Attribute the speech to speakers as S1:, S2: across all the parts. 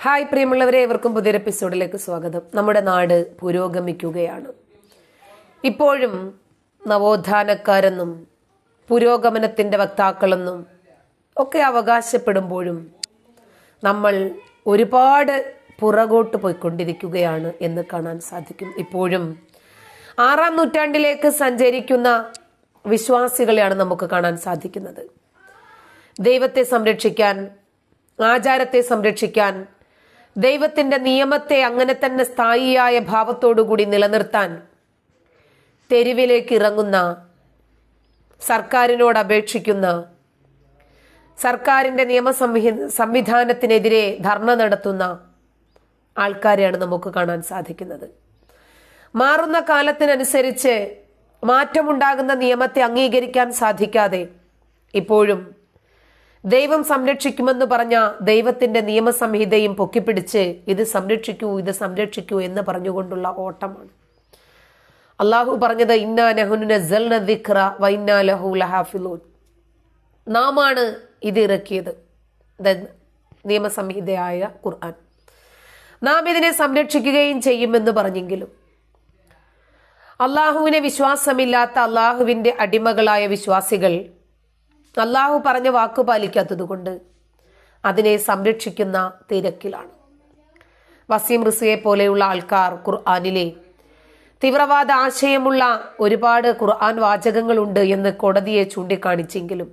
S1: hi പ്രിയമുള്ളവരെ ഏവർക്കും പുതിയൊരു എപ്പിസോഡിലേക്ക് സ്വാഗതം നമ്മുടെ നാട് പുരോഗമിക്കുകയാണ് ഇപ്പോഴും നവോത്ഥാനക്കാരെന്നും പുരോഗമനത്തിന്റെ വക്താക്കളെന്നും ഒക്കെ അവകാശപ്പെടുമ്പോഴും നമ്മൾ ഒരുപാട് പുറകോട്ട് പോയിക്കൊണ്ടിരിക്കുകയാണ് എന്ന് കാണാൻ സാധിക്കും ഇപ്പോഴും ആറാം നൂറ്റാണ്ടിലേക്ക് സഞ്ചരിക്കുന്ന വിശ്വാസികളെയാണ് നമുക്ക് കാണാൻ സാധിക്കുന്നത് ദൈവത്തെ സംരക്ഷിക്കാൻ ആചാരത്തെ സംരക്ഷിക്കാൻ ദൈവത്തിന്റെ നിയമത്തെ അങ്ങനെ തന്നെ സ്ഥായിയായ ഭാവത്തോടുകൂടി നിലനിർത്താൻ തെരുവിലേക്ക് ഇറങ്ങുന്ന സർക്കാരിനോട് അപേക്ഷിക്കുന്ന സർക്കാരിന്റെ നിയമ സംവിധാനത്തിനെതിരെ ധർണ നടത്തുന്ന ആൾക്കാരെയാണ് നമുക്ക് കാണാൻ സാധിക്കുന്നത് മാറുന്ന കാലത്തിനനുസരിച്ച് മാറ്റമുണ്ടാകുന്ന നിയമത്തെ അംഗീകരിക്കാൻ സാധിക്കാതെ ഇപ്പോഴും ദൈവം സംരക്ഷിക്കുമെന്ന് പറഞ്ഞ ദൈവത്തിന്റെ നിയമസംഹിതയും പൊക്കിപ്പിടിച്ച് ഇത് സംരക്ഷിക്കൂ ഇത് സംരക്ഷിക്കൂ എന്ന് പറഞ്ഞുകൊണ്ടുള്ള ഓട്ടമാണ് അള്ളാഹു പറഞ്ഞത് ഇന്നാ നഹുന ദിഖ്റ വൈന്നാ ലഹു ലഹാഫിലൂൻ നാമാണ് ഇത് ഇറക്കിയത് നിയമസംഹിതയായ ഖുർആൻ നാം ഇതിനെ സംരക്ഷിക്കുകയും ചെയ്യുമെന്ന് പറഞ്ഞെങ്കിലും അള്ളാഹുവിനെ വിശ്വാസമില്ലാത്ത അള്ളാഹുവിന്റെ അടിമകളായ വിശ്വാസികൾ അള്ളാഹു പറഞ്ഞ വാക്കു പാലിക്കാത്തതുകൊണ്ട് അതിനെ സംരക്ഷിക്കുന്ന തിരക്കിലാണ് വസീം റിസിയെ പോലെയുള്ള ആൾക്കാർ ഖുർആാനിലെ തീവ്രവാദ ആശയമുള്ള ഒരുപാട് ഖുർആൻ വാചകങ്ങളുണ്ട് എന്ന് കോടതിയെ ചൂണ്ടിക്കാണിച്ചെങ്കിലും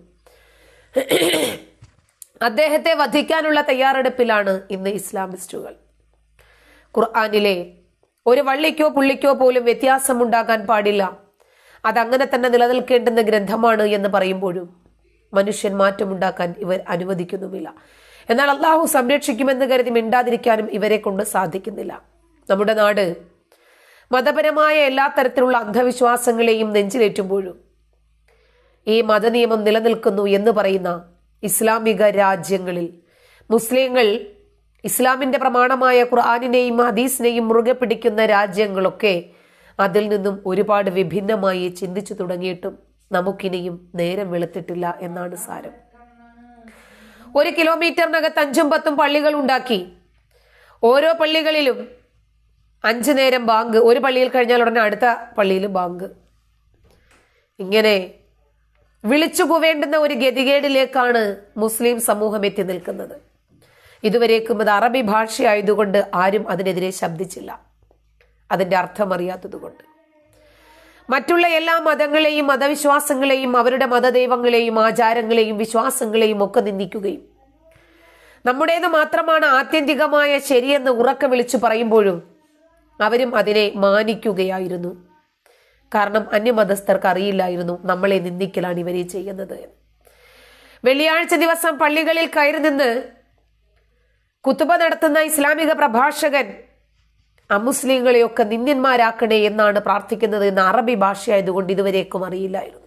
S1: അദ്ദേഹത്തെ വധിക്കാനുള്ള തയ്യാറെടുപ്പിലാണ് ഇന്ന് ഇസ്ലാമിസ്റ്റുകൾ ഖുർആാനിലെ ഒരു വള്ളിക്കോ പുള്ളിക്കോ പോലും വ്യത്യാസമുണ്ടാകാൻ പാടില്ല അതങ്ങനെ തന്നെ നിലനിൽക്കേണ്ടുന്ന ഗ്രന്ഥമാണ് എന്ന് പറയുമ്പോഴും മനുഷ്യൻ മാറ്റമുണ്ടാക്കാൻ ഇവർ അനുവദിക്കുന്നുമില്ല എന്നാൽ അള്ളാഹു സംരക്ഷിക്കുമെന്ന് കരുതി മിണ്ടാതിരിക്കാനും ഇവരെ കൊണ്ട് സാധിക്കുന്നില്ല നമ്മുടെ നാട് മതപരമായ എല്ലാ തരത്തിലുള്ള അന്ധവിശ്വാസങ്ങളെയും നെഞ്ചിലേറ്റുമ്പോഴും ഈ മതനിയമം നിലനിൽക്കുന്നു എന്ന് പറയുന്ന ഇസ്ലാമിക രാജ്യങ്ങളിൽ മുസ്ലിങ്ങൾ ഇസ്ലാമിന്റെ പ്രമാണമായ ഖുർആാനിനെയും ഹദീസിനെയും മുറുകെ പിടിക്കുന്ന രാജ്യങ്ങളൊക്കെ അതിൽ നിന്നും ഒരുപാട് വിഭിന്നമായി ചിന്തിച്ചു തുടങ്ങിയിട്ടും നമുക്കിനിയും നേരം വെളുത്തിട്ടില്ല എന്നാണ് സാരം ഒരു കിലോമീറ്ററിനകത്ത് അഞ്ചും പത്തും പള്ളികൾ ഉണ്ടാക്കി ഓരോ പള്ളികളിലും അഞ്ചു നേരം ബാങ്ക് ഒരു പള്ളിയിൽ കഴിഞ്ഞാൽ ഉടനെ അടുത്ത പള്ളിയിൽ ബാങ്ക് ഇങ്ങനെ വിളിച്ചു കുവേണ്ടുന്ന ഒരു ഗതികേടിലേക്കാണ് മുസ്ലിം സമൂഹം എത്തി നിൽക്കുന്നത് ഇതുവരേക്കും അത് അറബി ഭാഷയായതുകൊണ്ട് ആരും അതിനെതിരെ ശബ്ദിച്ചില്ല അതിന്റെ അർത്ഥം അറിയാത്തതുകൊണ്ട് മറ്റുള്ള എല്ലാ മതങ്ങളെയും മതവിശ്വാസങ്ങളെയും അവരുടെ മതദൈവങ്ങളെയും ആചാരങ്ങളെയും വിശ്വാസങ്ങളെയും ഒക്കെ നിന്ദിക്കുകയും നമ്മുടേത് മാത്രമാണ് ആത്യന്തികമായ ശരിയെന്ന് ഉറക്കെ വിളിച്ചു പറയുമ്പോഴും അവരും അതിനെ മാനിക്കുകയായിരുന്നു കാരണം അന്യമതസ്ഥർക്ക് അറിയില്ലായിരുന്നു നമ്മളെ നിന്ദിക്കലാണ് ഇവരെ ചെയ്യുന്നത് എന്ന് വെള്ളിയാഴ്ച ദിവസം പള്ളികളിൽ കയറി നിന്ന് കുത്തുബ നടത്തുന്ന ഇസ്ലാമിക പ്രഭാഷകൻ അമുസ്ലിങ്ങളെയൊക്കെ നിന്ദ്യന്മാരാക്കണേ എന്നാണ് പ്രാർത്ഥിക്കുന്നത് എന്ന് അറബി ഭാഷയായതുകൊണ്ട് ഇതുവരേക്കും അറിയില്ലായിരുന്നു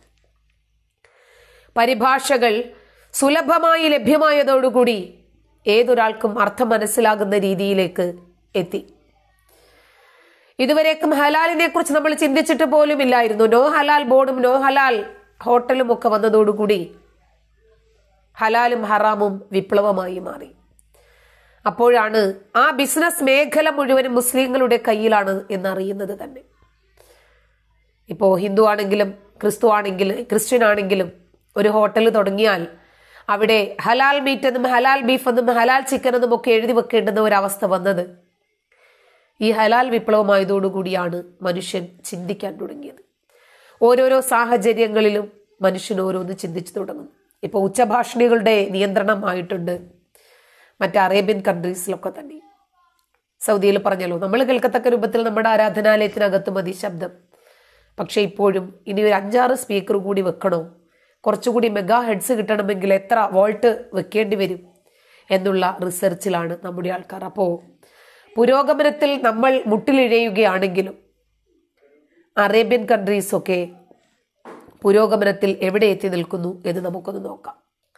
S1: പരിഭാഷകൾ സുലഭമായി ലഭ്യമായതോടുകൂടി ഏതൊരാൾക്കും അർത്ഥം മനസ്സിലാകുന്ന രീതിയിലേക്ക് എത്തി ഇതുവരേക്കും ഹലാലിനെ കുറിച്ച് നമ്മൾ ചിന്തിച്ചിട്ട് പോലും ഇല്ലായിരുന്നു നോ ഹലാൽ ബോർഡും നോ ഹലാൽ ഹോട്ടലും ഒക്കെ വന്നതോടുകൂടി ഹലാലും ഹറാമും വിപ്ലവമായി മാറി അപ്പോഴാണ് ആ ബിസിനസ് മേഖല മുഴുവനും മുസ്ലിങ്ങളുടെ കയ്യിലാണ് എന്നറിയുന്നത് തന്നെ ഇപ്പോൾ ഹിന്ദു ആണെങ്കിലും ക്രിസ്തു ആണെങ്കിലും ക്രിസ്ത്യൻ ആണെങ്കിലും ഒരു ഹോട്ടൽ തുടങ്ങിയാൽ അവിടെ ഹലാൽ മീറ്റ് എന്നും ഹലാൽ ബീഫ് എന്നും ഹലാൽ ചിക്കൻ എന്നും ഒക്കെ എഴുതി വെക്കേണ്ടുന്ന ഒരവസ്ഥ വന്നത് ഈ ഹലാൽ വിപ്ലവമായതോടുകൂടിയാണ് മനുഷ്യൻ ചിന്തിക്കാൻ തുടങ്ങിയത് ഓരോരോ സാഹചര്യങ്ങളിലും മനുഷ്യൻ ഓരോന്ന് ചിന്തിച്ചു തുടങ്ങും ഇപ്പോൾ ഉച്ചഭാഷണികളുടെ നിയന്ത്രണമായിട്ടുണ്ട് മറ്റ് അറേബ്യൻ കൺട്രീസിലൊക്കെ തന്നെ സൗദിയിൽ പറഞ്ഞല്ലോ നമ്മൾ കേൾക്കത്തക്ക രൂപത്തിൽ നമ്മുടെ ആരാധനാലയത്തിനകത്ത് മതി ശബ്ദം പക്ഷേ ഇപ്പോഴും ഇനി ഒരു അഞ്ചാറ് സ്പീക്കർ കൂടി വെക്കണോ കുറച്ചുകൂടി മെഗാ ഹെഡ്സ് കിട്ടണമെങ്കിൽ എത്ര വോൾട്ട് വെക്കേണ്ടി വരും എന്നുള്ള റിസർച്ചിലാണ് നമ്മുടെ ആൾക്കാർ അപ്പോൾ പുരോഗമനത്തിൽ നമ്മൾ മുട്ടിലിഴയുകയാണെങ്കിലും അറേബ്യൻ കൺട്രീസൊക്കെ പുരോഗമനത്തിൽ എവിടെ എത്തി നിൽക്കുന്നു എന്ന് നമുക്കൊന്ന് നോക്കാം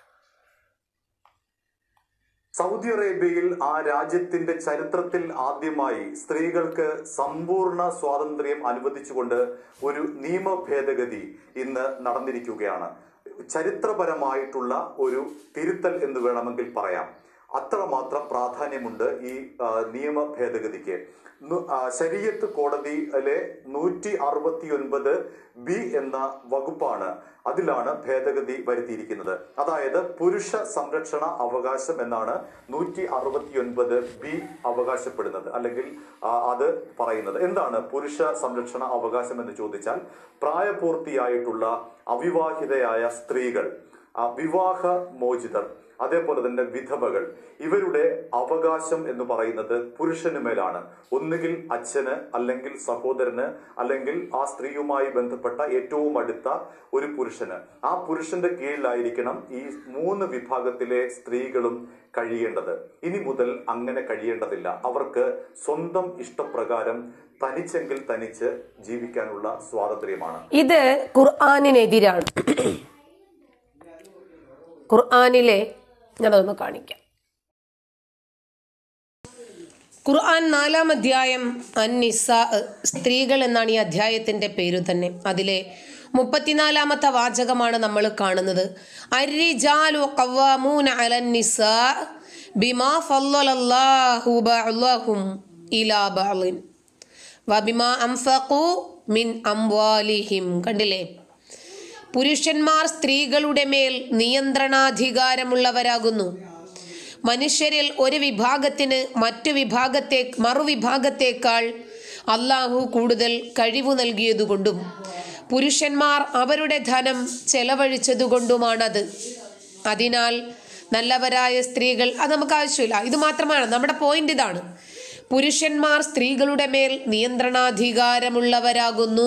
S2: സൗദി അറേബ്യയിൽ ആ രാജ്യത്തിന്റെ ചരിത്രത്തിൽ ആദ്യമായി സ്ത്രീകൾക്ക് സമ്പൂർണ്ണ സ്വാതന്ത്ര്യം അനുവദിച്ചുകൊണ്ട് ഒരു നിയമ ഭേദഗതി ഇന്ന് നടന്നിരിക്കുകയാണ് ചരിത്രപരമായിട്ടുള്ള ഒരു തിരുത്തൽ എന്ന് വേണമെങ്കിൽ പറയാം അത്രമാത്രം പ്രാധാന്യമുണ്ട് ഈ ആ, നിയമ ഭേദഗതിക്ക് നു- ആ, ശരീഅത്ത് കോടതിയിലെ നൂറ്റി അറുപത്തി ഒൻപത് ബി എന്ന വകുപ്പാണ് അതിലാണ് ഭേദഗതി വരുത്തിയിരിക്കുന്നത് അതായത് പുരുഷ സംരക്ഷണ അവകാശം എന്നാണ് നൂറ്റി അറുപത്തി ഒൻപത് ബി അവകാശപ്പെടുന്നത് അല്ലെങ്കിൽ ആ, അത് പറയുന്നത് എന്താണ് പുരുഷ സംരക്ഷണ അവകാശം എന്ന് ചോദിച്ചാൽ പ്രായപൂർത്തിയായിട്ടുള്ള അവിവാഹിതയായ സ്ത്രീകൾ ആ, വിവാഹ മോചിതർ അതേപോലെ തന്നെ വിധവകൾ ഇവരുടെ അവകാശം എന്ന് പറയുന്നത് പുരുഷന് മേലാണ് ഒന്നുകിൽ അച്ഛന് അല്ലെങ്കിൽ സഹോദരന് അല്ലെങ്കിൽ ആ സ്ത്രീയുമായി ബന്ധപ്പെട്ട ഏറ്റവും അടുത്ത ഒരു പുരുഷന് ആ പുരുഷന്റെ കീഴിലായിരിക്കണം ഈ മൂന്ന് വിഭാഗത്തിലെ സ്ത്രീകളും കഴിയേണ്ടത് ഇനി മുതൽ അങ്ങനെ കഴിയേണ്ടതില്ല അവർക്ക് സ്വന്തം ഇഷ്ടപ്രകാരം തനിച്ചെങ്കിൽ തനിച്ച് ജീവിക്കാനുള്ള സ്വാതന്ത്ര്യമാണ്
S1: ഇത് ഖുർആാനിനെതിരാണ് ഖുർആാനിലെ ഞാനതൊന്ന് കാണിക്കാം ഖുർആൻ നാലാം അധ്യായം അന്നിസ സ്ത്രീകൾ എന്നാണ് ഈ അധ്യായത്തിന്റെ പേര് തന്നെ അതിലെ മുപ്പത്തിനാലാമത്തെ വാചകമാണ് നമ്മൾ കാണുന്നത് അരിജാലു ഖവ്വാമൂന അലൻ നിസാ ബിമാ ഫല്ലലല്ലാഹു ബഅ്ലഹും ഇലാ ബഅ്ലിൻ വബിമാ അംഫഖു മിൻ അംവാലിഹിം കണ്ടില്ലേ പുരുഷന്മാർ സ്ത്രീകളുടെ മേൽ നിയന്ത്രണാധികാരമുള്ളവരാകുന്നു മനുഷ്യരിൽ ഒരു വിഭാഗത്തിന് മറ്റു വിഭാഗത്തെ മറുവിഭാഗത്തേക്കാൾ അള്ളാഹു കൂടുതൽ കഴിവു നൽകിയതുകൊണ്ടും പുരുഷന്മാർ അവരുടെ ധനം ചെലവഴിച്ചതുകൊണ്ടുമാണത് അതിനാൽ നല്ലവരായ സ്ത്രീകൾ അത് നമുക്ക് ആവശ്യമില്ല ഇത് മാത്രമാണ് നമ്മുടെ പോയിന്റ് ഇതാണ് പുരുഷന്മാർ സ്ത്രീകളുടെ മേൽ നിയന്ത്രണാധികാരമുള്ളവരാകുന്നു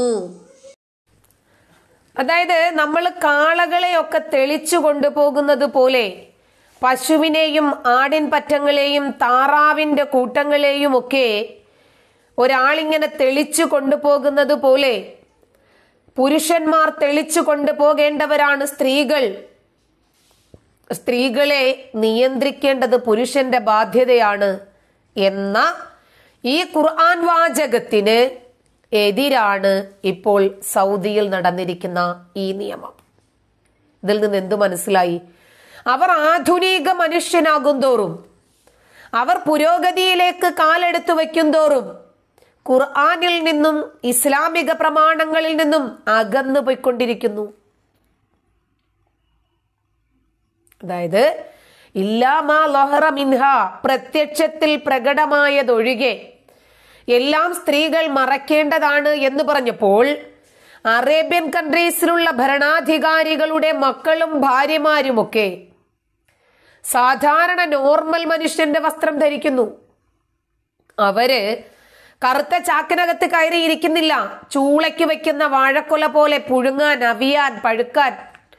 S1: അതായത് നമ്മൾ കാളകളെയൊക്കെ തെളിച്ചു കൊണ്ടുപോകുന്നത് പോലെ പശുവിനെയും ആടിൻ പറ്റങ്ങളെയും താറാവിന്റെ കൂട്ടങ്ങളെയും ഒക്കെ ഒരാളിങ്ങനെ തെളിച്ചു കൊണ്ടുപോകുന്നത് പോലെ പുരുഷന്മാർ തെളിച്ചു കൊണ്ടുപോകേണ്ടവരാണ് സ്ത്രീകൾ സ്ത്രീകളെ നിയന്ത്രിക്കേണ്ടത് പുരുഷന്റെ ബാധ്യതയാണ് എന്ന ഈ ഖുർആൻ വാചകത്തിന് എതിരാണ് ഇപ്പോൾ സൗദിയിൽ നടന്നിരിക്കുന്ന ഈ നിയമം ഇതിൽ നിന്ന് എന്തു മനസ്സിലായി അവർ ആധുനിക മനുഷ്യനാകും തോറും അവർ പുരോഗതിയിലേക്ക് കാലെടുത്തു വയ്ക്കും തോറും ഖുർആനിൽ നിന്നും ഇസ്ലാമിക പ്രമാണങ്ങളിൽ നിന്നും അകന്നു പോയിക്കൊണ്ടിരിക്കുന്നു അതായത് ഇല്ലാമാ ലൊഹറ മിൻഹ പ്രത്യക്ഷത്തിൽ പ്രകടമായതൊഴികെ എല്ലാം സ്ത്രീകൾ മറക്കേണ്ടതാണ് എന്ന് പറഞ്ഞപ്പോൾ അറേബ്യൻ കൺട്രീസിലുള്ള ഭരണാധികാരികളുടെ മക്കളും ഭാര്യമാരുമൊക്കെ സാധാരണ നോർമൽ മനുഷ്യന്റെ വസ്ത്രം ധരിക്കുന്നു അവര് കറുത്ത ചാക്കിനകത്ത് കയറി ഇരിക്കുന്നില്ല ചൂളയ്ക്ക് വെക്കുന്ന വാഴക്കൊല പോലെ പുഴുങ്ങാൻ അവിയാൻ പഴുക്കാൻ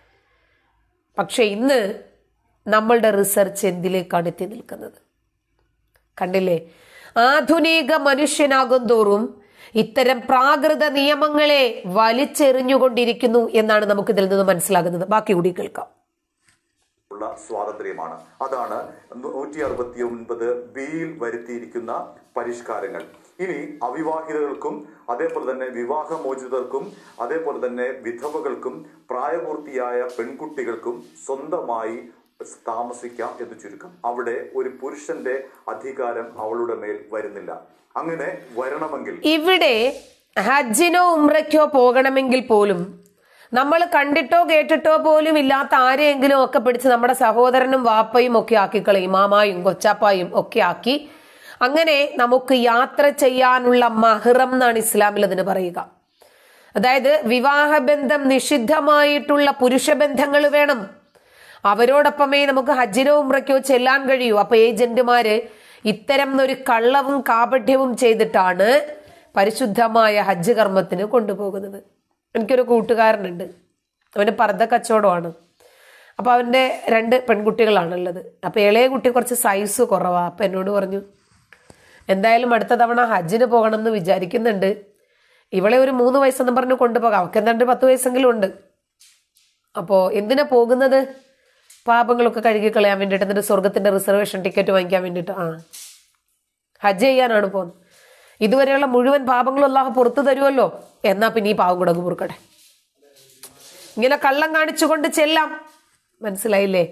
S1: പക്ഷെ ഇന്ന് നമ്മളുടെ റിസർച്ച് എന്തിലേക്കാണ് എത്തി നിൽക്കുന്നത് കണ്ടില്ലേ ആധുനിക മനുഷ്യനാകും തോറും ഇത്തരം പ്രാകൃത നിയമങ്ങളെ വലിച്ചെറിഞ്ഞുകൊണ്ടിരിക്കുന്നു എന്നാണ് നമുക്ക് ഇതിൽ നിന്ന് മനസ്സിലാകുന്നത് ബാക്കി കൂടി കേൾക്കാം
S2: ഉള്ള സ്വാതന്ത്ര്യമാണ് അതാണ് നൂറ്റി അറുപത്തി ഒൻപത് ബിയിൽ വരുത്തിയിരിക്കുന്ന പരിഷ്കാരങ്ങൾ ഇനി അവിവാഹിതർക്കും അതേപോലെ തന്നെ വിവാഹമോചിതർക്കും അതേപോലെ തന്നെ വിധവകൾക്കും പ്രായപൂർത്തിയായ പെൺകുട്ടികൾക്കും സ്വന്തമായി താമസിക്കാം എന്ന് ചുരുക്കം അവിടെ ഒരു പുരുഷന്റെ അധികാരം അവളുടെ മേൽ വരുന്നില്ല അങ്ങനെ വരണമെങ്കിൽ
S1: ഇവിടെ ഹജ്ജിനോ ഉംറയ്ക്കോ പോകണമെങ്കിൽ പോലും നമ്മൾ കണ്ടിട്ടോ കേട്ടിട്ടോ പോലും ഇല്ലാത്ത ആരെയെങ്കിലും ഒക്കെ പിടിച്ച് നമ്മുടെ സഹോദരനും വാപ്പയും ഒക്കെ ആക്കിക്കളയും മാമായും കൊച്ചാപ്പായും ഒക്കെ ആക്കി അങ്ങനെ നമുക്ക് യാത്ര ചെയ്യാനുള്ള മഹ്റം എന്നാണ് ഇസ്ലാമിൽ അതിന് പറയുക അതായത് വിവാഹബന്ധം നിഷിദ്ധമായിട്ടുള്ള പുരുഷബന്ധങ്ങൾ വേണം അവരോടൊപ്പമേ നമുക്ക് ഹജ്ജിനോ ഉമ്രയ്ക്കോ ചെല്ലാൻ കഴിയൂ അപ്പൊ ഏജന്റുമാര് ഇത്തരം ഒരു കള്ളവും കാപഠ്യവും ചെയ്തിട്ടാണ് പരിശുദ്ധമായ ഹജ്ജ് കർമ്മത്തിന് കൊണ്ടുപോകുന്നത് എനിക്കൊരു കൂട്ടുകാരനുണ്ട് അവന് പർദ്ദ കച്ചവടമാണ് അപ്പൊ അവന്റെ രണ്ട് പെൺകുട്ടികളാണുള്ളത് അപ്പൊ ഇളയ കുട്ടി കുറച്ച് സൈസ് കുറവാ അപ്പൊ എന്നോട് പറഞ്ഞു എന്തായാലും അടുത്ത തവണ ഹജ്ജിന് പോകണം എന്ന് വിചാരിക്കുന്നുണ്ട് ഇവളെ ഒരു മൂന്ന് വയസ്സെന്ന് പറഞ്ഞ് കൊണ്ടുപോകാം അവൾക്ക് എന്താണ്ട് പത്ത് വയസ്സെങ്കിലും ഉണ്ട് അപ്പോൾ എന്തിനാ പോകുന്നത് പാപങ്ങളൊക്കെ കഴുകി കളയാൻ വേണ്ടിയിട്ട് എന്നിട്ട് സ്വർഗത്തിന്റെ റിസർവേഷൻ ടിക്കറ്റ് വാങ്ങിക്കാൻ വേണ്ടിയിട്ട് ആ ഹജ്ജ് ചെയ്യാനാണ് പോകുന്നത് ഇതുവരെയുള്ള മുഴുവൻ പാപങ്ങളും അള്ളാഹു പുറത്തു തരുമല്ലോ എന്നാ പിന്നെ ഈ പാവം കൂടെ അങ്ങ് പൊറുക്കട്ടെ ഇങ്ങനെ കള്ളം കാണിച്ചുകൊണ്ട് ചെല്ലാം മനസ്സിലായില്ലേ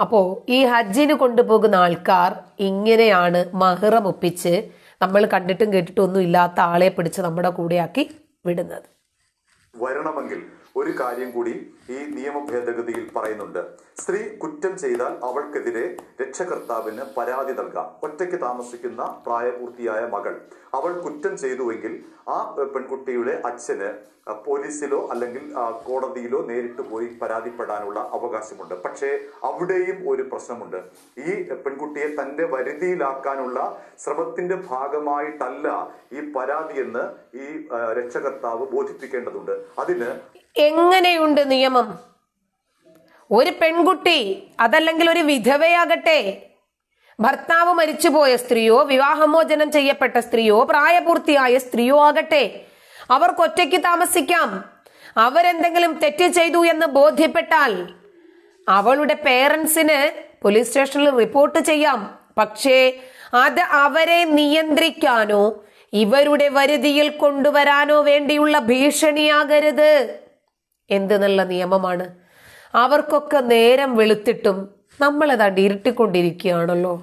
S1: അപ്പോ ഈ ഹജ്ജിന് കൊണ്ടുപോകുന്ന ആൾക്കാർ ഇങ്ങനെയാണ് മഹറം ഒപ്പിച്ച് നമ്മൾ കണ്ടിട്ടും കേട്ടിട്ടും ഒന്നും ഇല്ലാത്ത ആളെ പിടിച്ച് നമ്മുടെ കൂടെയാക്കി വിടുന്നത്
S2: വരണമെങ്കിൽ ഒരു കാര്യം കൂടി ഈ നിയമ ഭേദഗതിയിൽ പറയുന്നുണ്ട് സ്ത്രീ കുറ്റം ചെയ്താൽ അവൾക്കെതിരെ രക്ഷകർത്താവിന് പരാതി നൽകാം ഒറ്റയ്ക്ക് താമസിക്കുന്ന പ്രായപൂർത്തിയായ മകൾ അവൾ കുറ്റം ചെയ്തുവെങ്കിൽ ആ പെൺകുട്ടിയുടെ അച്ഛന് പോലീസിലോ അല്ലെങ്കിൽ ആ, കോടതിയിലോ നേരിട്ട് പോയി പരാതിപ്പെടാനുള്ള അവകാശമുണ്ട് പക്ഷേ അവിടെയും ഒരു പ്രശ്നമുണ്ട് ഈ പെൺകുട്ടിയെ തന്റെ വരുതിയിലാക്കാനുള്ള ശ്രമത്തിന്റെ ഭാഗമായിട്ടല്ല ഈ പരാതി എന്ന് ഈ ആ, രക്ഷകർത്താവ് ബോധിപ്പിക്കേണ്ടതുണ്ട് അതിന്
S1: എങ്ങനെയുണ്ട് നിയമം ഒരു പെൺകുട്ടി അതല്ലെങ്കിൽ ഒരു വിധവയാകട്ടെ ഭർത്താവ് മരിച്ചുപോയ സ്ത്രീയോ വിവാഹമോചനം ചെയ്യപ്പെട്ട സ്ത്രീയോ പ്രായപൂർത്തിയായ സ്ത്രീയോ ആകട്ടെ അവർക്ക് ഒറ്റയ്ക്ക് താമസിക്കാം അവരെന്തെങ്കിലും തെറ്റ് ചെയ്തു എന്ന് ബോധ്യപ്പെട്ടാൽ അവളുടെ പേരൻസിന് പോലീസ് സ്റ്റേഷനിൽ റിപ്പോർട്ട് ചെയ്യാം പക്ഷേ അത് അവരെ നിയന്ത്രിക്കാനോ ഇവരുടെ വരുതിയിൽ കൊണ്ടുവരാനോ വേണ്ടിയുള്ള ഭീഷണിയാകരുത് എന്ത് നല്ല നിയമമാണ് അവർക്കൊക്കെ നേരം വെളുത്തിട്ടും നമ്മളത് ഇരുട്ടിക്കൊണ്ടിരിക്കുകയാണല്ലോ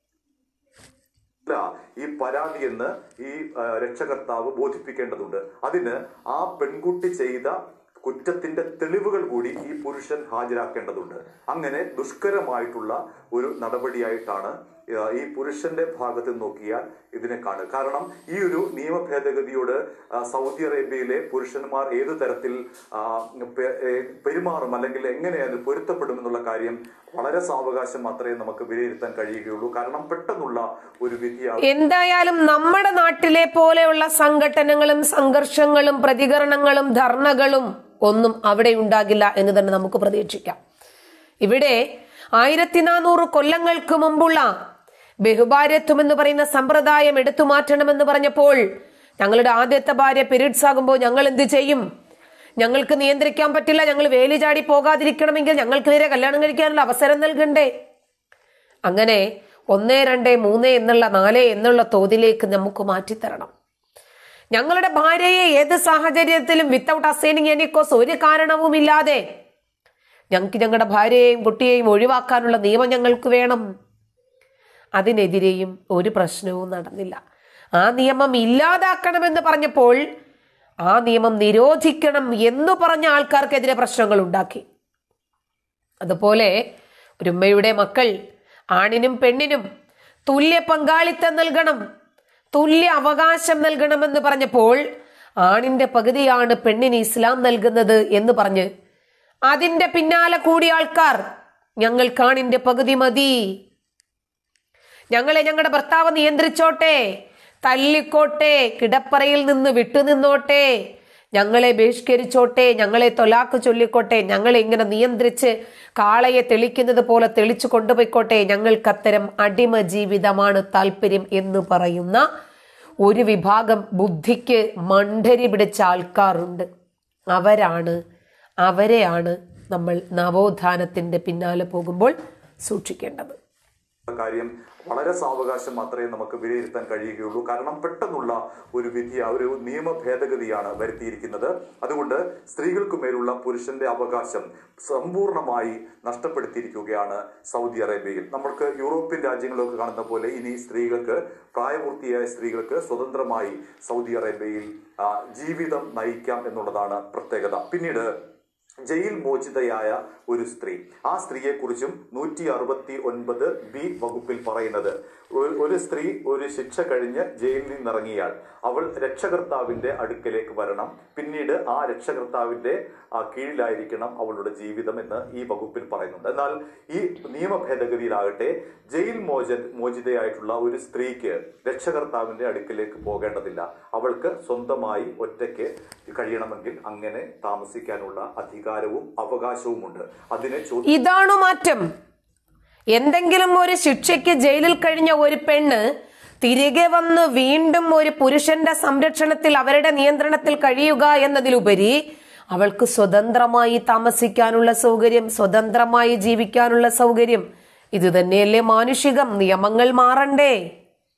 S2: അല്ല ഈ പരാതി എന്ന് ഈ ആ, രക്ഷകർത്താവ് ബോധിപ്പിക്കേണ്ടതുണ്ട് അതിന് ആ പെൺകുട്ടി ചെയ്ത കുറ്റത്തിന്റെ തെളിവുകൾ കൂടി ഈ പുരുഷൻ ഹാജരാക്കേണ്ടതുണ്ട് അങ്ങനെ ദുഷ്കരമായിട്ടുള്ള ഒരു നടപടിയായിട്ടാണ് ആ, ഈ പുരുഷന്റെ ഭാഗത്ത് നോക്കിയാൽ ഇതിനെ കാണുക കാരണം ഈ ഒരു നിയമ ഭേദഗതിയോട് ആ, സൗദി അറേബ്യയിലെ പുരുഷന്മാർ ഏതു തരത്തിൽ ആ, പെ- ഏ, പെരുമാറും അല്ലെങ്കിൽ എങ്ങനെ അത് പൊരുത്തപ്പെടുമെന്നുള്ള കാര്യം വളരെ സാവകാശം മാത്രമേ നമുക്ക് വിലയിരുത്താൻ കഴിയുകയുള്ളൂ കാരണം പെട്ടെന്നുള്ള ഒരു വിധിയാണ്
S1: എന്തായാലും നമ്മുടെ നാട്ടിലെ പോലെയുള്ള സംഘടനകളും സംഘർഷങ്ങളും പ്രതികരണങ്ങളും ധർണകളും ഒന്നും അവിടെ ഉണ്ടാകില്ല എന്ന് തന്നെ നമുക്ക് പ്രതീക്ഷിക്കാം ഇവിടെ ആയിരത്തി നാനൂറ് കൊല്ലങ്ങൾക്ക് മുമ്പുള്ള ബഹുഭാര്യത്വം എന്ന് പറയുന്ന സമ്പ്രദായം എടുത്തു മാറ്റണമെന്ന് പറഞ്ഞപ്പോൾ ഞങ്ങളുടെ ആദ്യത്തെ ഭാര്യ പീരീഡ്സ് ആകുമ്പോൾ ഞങ്ങൾ എന്ത് ചെയ്യും ഞങ്ങൾക്ക് നിയന്ത്രിക്കാൻ പറ്റില്ല ഞങ്ങൾ വേലി ചാടി പോകാതിരിക്കണമെങ്കിൽ ഞങ്ങൾക്ക് നേരെ കല്യാണം കഴിക്കാനുള്ള അവസരം നൽകണ്ടേ അങ്ങനെ ഒന്ന് രണ്ട് മൂന്ന് എന്നുള്ള നാല് എന്നുള്ള തോതിലേക്ക് നമുക്ക് മാറ്റിത്തരണം ഞങ്ങളുടെ ഭാര്യയെ ഏത് സാഹചര്യത്തിലും വിത്തൗട്ട് അസൈനിങ് എനി കോസ് ഒരു കാരണവുമില്ലാതെ ഞങ്ങൾക്ക് ഞങ്ങളുടെ ഭാര്യയെയും കുട്ടിയെയും ഒഴിവാക്കാനുള്ള നിയമം ഞങ്ങൾക്ക് വേണം അതിനെതിരെയും ഒരു പ്രശ്നവും നടന്നില്ല ആ നിയമം ഇല്ലാതാക്കണമെന്ന് പറഞ്ഞപ്പോൾ ആ നിയമം നിരോധിക്കണം എന്ന് പറഞ്ഞ ആൾക്കാർക്കെതിരെ പ്രശ്നങ്ങൾ ഉണ്ടാക്കി അതുപോലെ ഒരു ഉമ്മയുടെ മക്കൾ ആണിനും പെണ്ണിനും തുല്യ പങ്കാളിത്തം നൽകണം തുല്യ അവകാശം നൽകണമെന്ന് പറഞ്ഞപ്പോൾ ആണിന്റെ പകുതിയാണ് പെണ്ണിന് ഇസ്ലാം നൽകുന്നത് എന്ന് പറഞ്ഞ് അതിന്റെ പിന്നാലെ കൂടിയ ആൾക്കാർ ഞങ്ങൾക്ക് ആണിന്റെ പകുതി മതി ഞങ്ങളെ ഞങ്ങളുടെ ഭർത്താവ് നിയന്ത്രിച്ചോട്ടെ തല്ലിക്കോട്ടെ കിടപ്പറയിൽ നിന്ന് വിട്ടുനിന്നോട്ടെ ഞങ്ങളെ ബഹിഷ്കരിച്ചോട്ടെ ഞങ്ങളെ തൊലാക്ക് ചൊല്ലിക്കോട്ടെ ഞങ്ങളെ ഇങ്ങനെ നിയന്ത്രിച്ച് കാളയെ തെളിക്കുന്നത് പോലെ തെളിച്ചു കൊണ്ടുപോയിക്കോട്ടെ ഞങ്ങൾക്ക് അത്തരം അടിമ ജീവിതമാണ് താല്പര്യം എന്ന് പറയുന്ന ഒരു വിഭാഗം ബുദ്ധിക്ക് മണ്ഡരി പിടിച്ച ആൾക്കാരുണ്ട് അവരാണ് അവരെയാണ് നമ്മൾ നവോത്ഥാനത്തിന്റെ പിന്നാലെ പോകുമ്പോൾ സൂക്ഷിക്കേണ്ടത്
S2: കാര്യം വളരെ സാവകാശം മാത്രമേ നമുക്ക് വിലയിരുത്താൻ കഴിയുകയുള്ളൂ കാരണം പെട്ടെന്നുള്ള ഒരു വിധി ഒരു നിയമ ഭേദഗതിയാണ് വരുത്തിയിരിക്കുന്നത് അതുകൊണ്ട് സ്ത്രീകൾക്ക് മേലുള്ള പുരുഷന്റെ അവകാശം സമ്പൂർണമായി നഷ്ടപ്പെടുത്തിയിരിക്കുകയാണ് സൗദി അറേബ്യയിൽ നമ്മൾക്ക് യൂറോപ്യൻ രാജ്യങ്ങളിലൊക്കെ കാണുന്ന പോലെ ഇനി സ്ത്രീകൾക്ക് പ്രായപൂർത്തിയായ സ്ത്രീകൾക്ക് സ്വതന്ത്രമായി സൗദി അറേബ്യയിൽ ആ, ജീവിതം നയിക്കാം എന്നുള്ളതാണ് പ്രത്യേകത പിന്നീട് ജയിൽ മോചിതയായ ഒരു സ്ത്രീ ആ സ്ത്രീയെ കുറിച്ചും നൂറ്റി അറുപത്തി ഒൻപത് ബി വകുപ്പിൽ പറയുന്നത് ഒരു- ഒരു സ്ത്രീ ഒരു ശിക്ഷ കഴിഞ്ഞ് ജയിലിൽ നിന്നിറങ്ങിയാൽ അവൾ രക്ഷകർത്താവിന്റെ അടുക്കലേക്ക് വരണം പിന്നീട് ആ രക്ഷകർത്താവിന്റെ ആ, കീഴിലായിരിക്കണം അവളുടെ ജീവിതം എന്ന് ഈ വകുപ്പിൽ പറയുന്നുണ്ട് എന്നാൽ ഈ നിയമ ഭേദഗതിയിലാകട്ടെ ജയിൽ മോച മോചിതയായിട്ടുള്ള ഒരു സ്ത്രീക്ക് രക്ഷകർത്താവിന്റെ അടുക്കിലേക്ക് പോകേണ്ടതില്ല അവൾക്ക് സ്വന്തമായി ഒറ്റയ്ക്ക് കഴിയണമെങ്കിൽ അങ്ങനെ താമസിക്കാനുള്ള അധികാരവും അവകാശവുമുണ്ട് അതിനെ ചോദ്യം
S1: ഇതാണു മാറ്റം എന്തെങ്കിലും ഒരു ശിക്ഷയ്ക്ക് ജയിലിൽ കഴിഞ്ഞ ഒരു പെണ്ണ് തിരികെ വന്ന് വീണ്ടും ഒരു പുരുഷന്റെ സംരക്ഷണത്തിൽ അവരുടെ നിയന്ത്രണത്തിൽ കഴിയുക എന്നതിലുപരി അവൾക്ക് സ്വതന്ത്രമായി താമസിക്കാനുള്ള സൗകര്യം സ്വതന്ത്രമായി ജീവിക്കാനുള്ള സൗകര്യം ഇത് തന്നെയല്ലേ മാനുഷികം നിയമങ്ങൾ മാറണ്ടേ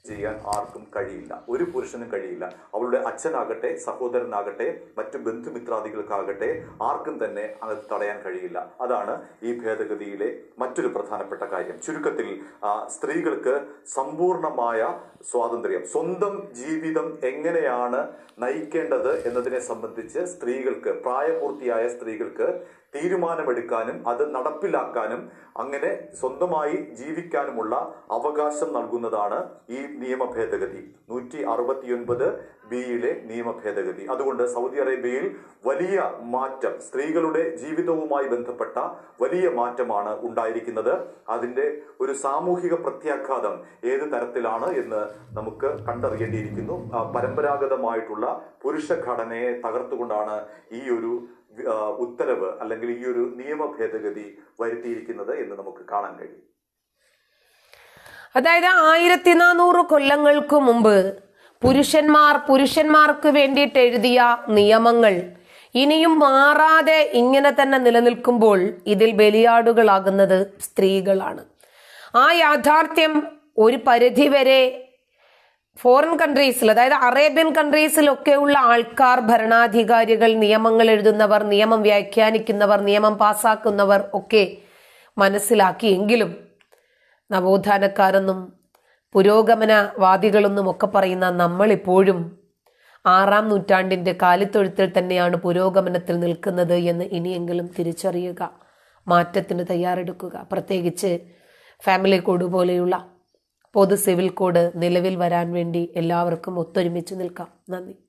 S2: ചെയ്യാൻ ആർക്കും കഴിയില്ല ഒരു പുരുഷനും കഴിയില്ല അവളുടെ അച്ഛനാകട്ടെ സഹോദരനാകട്ടെ മറ്റു ബന്ധുമിത്രാദികൾക്കാകട്ടെ ആർക്കും തന്നെ അത് തടയാൻ കഴിയില്ല അതാണ് ഈ ഭേദഗതിയിലെ മറ്റൊരു പ്രധാനപ്പെട്ട കാര്യം ചുരുക്കത്തിൽ ആ, സ്ത്രീകൾക്ക് സമ്പൂർണമായ സ്വാതന്ത്ര്യം സ്വന്തം ജീവിതം എങ്ങനെയാണ് നയിക്കേണ്ടത് എന്നതിനെ സംബന്ധിച്ച് സ്ത്രീകൾക്ക് പ്രായപൂർത്തിയായ സ്ത്രീകൾക്ക് തീരുമാനമെടുക്കാനും അത് നടപ്പിലാക്കാനും അങ്ങനെ സ്വന്തമായി ജീവിക്കാനുമുള്ള അവകാശം നൽകുന്നതാണ് ഈ നിയമ ഭേദഗതി നൂറ്റി അറുപത്തിയൊൻപത് ബിയിലെ നിയമ ഭേദഗതി അതുകൊണ്ട് സൗദി അറേബ്യയിൽ വലിയ മാറ്റം സ്ത്രീകളുടെ ജീവിതവുമായി ബന്ധപ്പെട്ട വലിയ മാറ്റമാണ് ഉണ്ടായിരിക്കുന്നത് അതിന്റെ ഒരു സാമൂഹിക പ്രത്യാഘാതം ഏത് തരത്തിലാണ് എന്ന് നമുക്ക് കണ്ടറിയേണ്ടിയിരിക്കുന്നു ആ, പരമ്പരാഗതമായിട്ടുള്ള പുരുഷ ഘടനയെ തകർത്തുകൊണ്ടാണ് ഈ ഒരു ആ, ഉത്തരവ് അല്ലെങ്കിൽ ഈ ഒരു നിയമ ഭേദഗതി വരുത്തിയിരിക്കുന്നത് എന്ന് നമുക്ക് കാണാൻ കഴിയും
S1: അതായത് ആയിരത്തി നാനൂറ് കൊല്ലങ്ങൾക്ക് മുമ്പ് പുരുഷന്മാർ പുരുഷന്മാർക്ക് വേണ്ടിയിട്ട് എഴുതിയ നിയമങ്ങൾ ഇനിയും മാറാതെ ഇങ്ങനെ തന്നെ നിലനിൽക്കുമ്പോൾ ഇതിൽ ബലിയാടുകളാകുന്നത് സ്ത്രീകളാണ് ആ യാഥാർത്ഥ്യം ഒരു പരിധിവരെ ഫോറിൻ കൺട്രീസിൽ അതായത് അറേബ്യൻ കൺട്രീസിലൊക്കെയുള്ള ആൾക്കാർ ഭരണാധികാരികൾ നിയമങ്ങൾ എഴുതുന്നവർ നിയമം വ്യാഖ്യാനിക്കുന്നവർ നിയമം പാസാക്കുന്നവർ ഒക്കെ മനസ്സിലാക്കിയെങ്കിലും നവോത്ഥാനക്കാരെന്നും പുരോഗമനവാദികളെന്നും ഒക്കെ പറയുന്ന നമ്മളിപ്പോഴും ആറാം നൂറ്റാണ്ടിന്റെ കാലിത്തൊഴുത്തിൽ തന്നെയാണ് പുരോഗമനത്തിൽ നിൽക്കുന്നത് എന്ന് ഇനിയെങ്കിലും തിരിച്ചറിയുക മാറ്റത്തിന് തയ്യാറെടുക്കുക പ്രത്യേകിച്ച് ഫാമിലി കോഡ് പോലെയുള്ള പൊതു സിവിൽ കോഡ് നിലവിൽ വരാൻ വേണ്ടി എല്ലാവർക്കും ഒത്തൊരുമിച്ച് നിൽക്കാം നന്ദി